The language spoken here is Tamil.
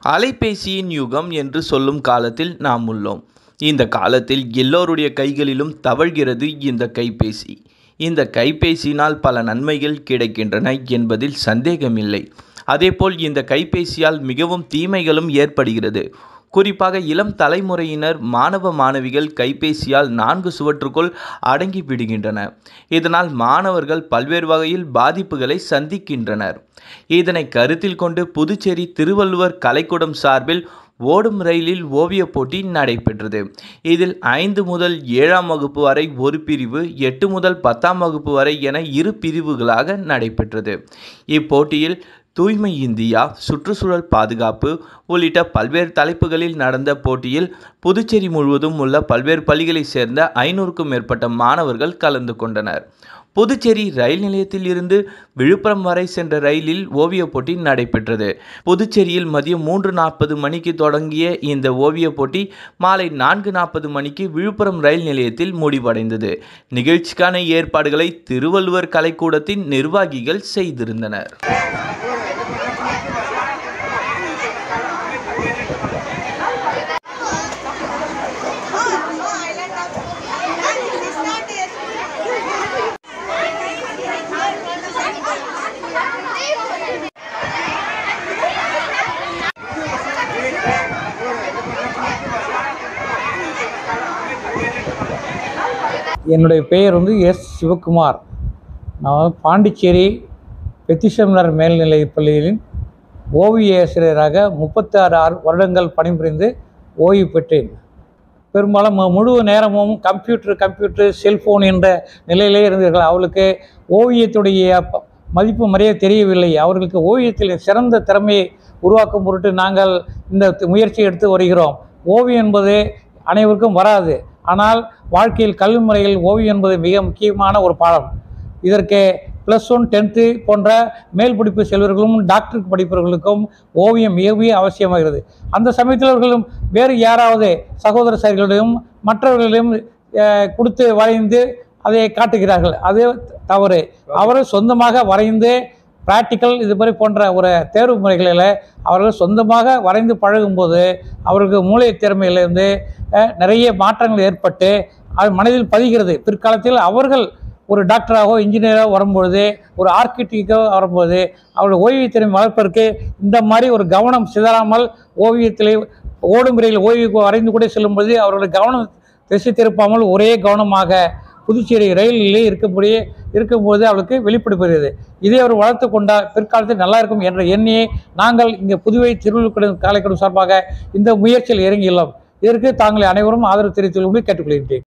அலைபேசியின் யுகம் என்று சொல்லும் காலத்தில் நாம் உள்ளோம் இந்த காலத்தில் எல்லோருடைய கைகளிலும் தவழ்கிறது இந்த கைபேசி இந்த கைபேசியினால் பல நன்மைகள் கிடைக்கின்றன என்பதில் சந்தேகமில்லை அதேபோல் இந்த கைபேசியால் மிகவும் தீமைகளும் ஏற்படுகிறது குறிப்பாக இளம் தலைமுறையினர் மாணவ மாணவிகள் கைபேசியால் நான்கு சுவற்றுக்குள் அடங்கி விடுகின்றன இதனால் மாணவர்கள் பல்வேறு வகையில் பாதிப்புகளை சந்திக்கின்றனர் இதனை கருத்தில் கொண்டு புதுச்சேரி திருவள்ளுவர் கலைக்கூடம் சார்பில் ஓடும் ரயிலில் ஓவியப் போட்டி நடைபெற்றது இதில் ஐந்து முதல் ஏழாம் வகுப்பு வரை ஒரு பிரிவு எட்டு முதல் பத்தாம் வகுப்பு வரை என இரு பிரிவுகளாக நடைபெற்றது இப்போட்டியில் தூய்மை இந்தியா சுற்றுச்சூழல் பாதுகாப்பு உள்ளிட்ட பல்வேறு தலைப்புகளில் நடந்த போட்டியில் புதுச்சேரி முழுவதும் உள்ள பல்வேறு பள்ளிகளைச் சேர்ந்த ஐநூறுக்கும் மேற்பட்ட மாணவர்கள் கலந்து கொண்டனர் புதுச்சேரி ரயில் நிலையத்தில் இருந்து விழுப்புரம் வரை சென்ற ரயிலில் ஓவியப் போட்டி நடைபெற்றது புதுச்சேரியில் மதியம் மூன்று நாற்பது மணிக்கு தொடங்கிய இந்த ஓவியப் போட்டி மாலை நான்கு நாற்பது மணிக்கு விழுப்புரம் ரயில் நிலையத்தில் முடிவடைந்தது நிகழ்ச்சிக்கான ஏற்பாடுகளை திருவள்ளுவர் கலைக்கூடத்தின் நிர்வாகிகள் செய்திருந்தனர் என்னுடைய பெயர் வந்து எஸ் சிவகுமார் நான் வந்து பாண்டிச்சேரி பெத்திசமினர் மேல்நிலைப் பள்ளியில் ஓவிய ஆசிரியராக முப்பத்தாறு ஆறு வருடங்கள் பணிபுரிந்து ஓய்வு பெற்றேன் பெரும்பாலும் மு- முழு நேரமும் கம்ப்யூட்டர் கம்ப்யூட்டர் செல்ஃபோன் என்ற நிலையிலே இருந்தீர்கள் அவளுக்கு ஓவியத்துடைய ப- மதிப்பு மரியாதை தெரியவில்லை அவர்களுக்கு ஓவியத்தில் சிறந்த திறமையை உருவாக்கும் பொருட்டு நாங்கள் இந்த தி- முயற்சி எடுத்து வருகிறோம் ஓவியம் என்பது அனைவருக்கும் வராது ஆனால் வாழ்க்கையில் கல்வி முறையில் ஓவியம் என்பது மிக முக்கியமான ஒரு பாடம் இதற்கு ப்ளஸ் ஒன் டென்த்து போன்ற மேல் படிப்பு செல்வர்களும் டாக்டருக்கு படிப்பவர்களுக்கும் ஓவியம் மிக மிக அவசியமாகிறது அந்த சமயத்தில் அவர்களும் வேறு யாராவது சகோதர சகோதரிகளிடம் மற்றவர்களிடம் அஹ், கொடுத்து வரைந்து அதை காட்டுகிறார்கள் அது தவறு அவர் சொந்தமாக வரைந்து ப்ராக்டிக்கல் இது மாதிரி போன்ற ஒரு தேர்வு முறைகளில் அவர்கள் சொந்தமாக வரைந்து பழகும்போது அவர்களுக்கு மூளை திறமையிலிருந்து அஹ், நிறைய மாற்றங்கள் ஏற்பட்டு அது மனதில் பதிகிறது பிற்காலத்தில் அவர்கள் ஒரு டாக்டராகவோ இன்ஜினியராகவோ வரும்பொழுது ஒரு ஆர்கிடெக்டாக வரும்போது அவருடைய ஓவியத் திறமை வளர்ப்பதற்கு இந்த மாதிரி ஒரு கவனம் சிதறாமல் ஓவியத்திலே ஓடும் முறையில் ஓய்வு வரைந்து கூட செல்லும்போது அவர்களுடைய கவனம் திசை திருப்பாமல் ஒரே கவனமாக புதுச்சேரி ரயிலிலே இருக்கக்கூடிய இருக்கும்போது அவளுக்கு வெளிப்படுகிறது இதை அவர் வளர்த்து கொண்டால் பிற்காலத்தில் நல்லா இருக்கும் என்ற எண்ணியை நாங்கள் இங்கே புதுவை திருவள்ளுவர் காலைக்கடும் சார்பாக இந்த முயற்சியில் இறங்கியுள்ளோம் இதற்கு தாங்கள் அனைவரும் ஆதரவு தெரிவித்துள்ளபடி கேட்டுக்கொள்கிறேன்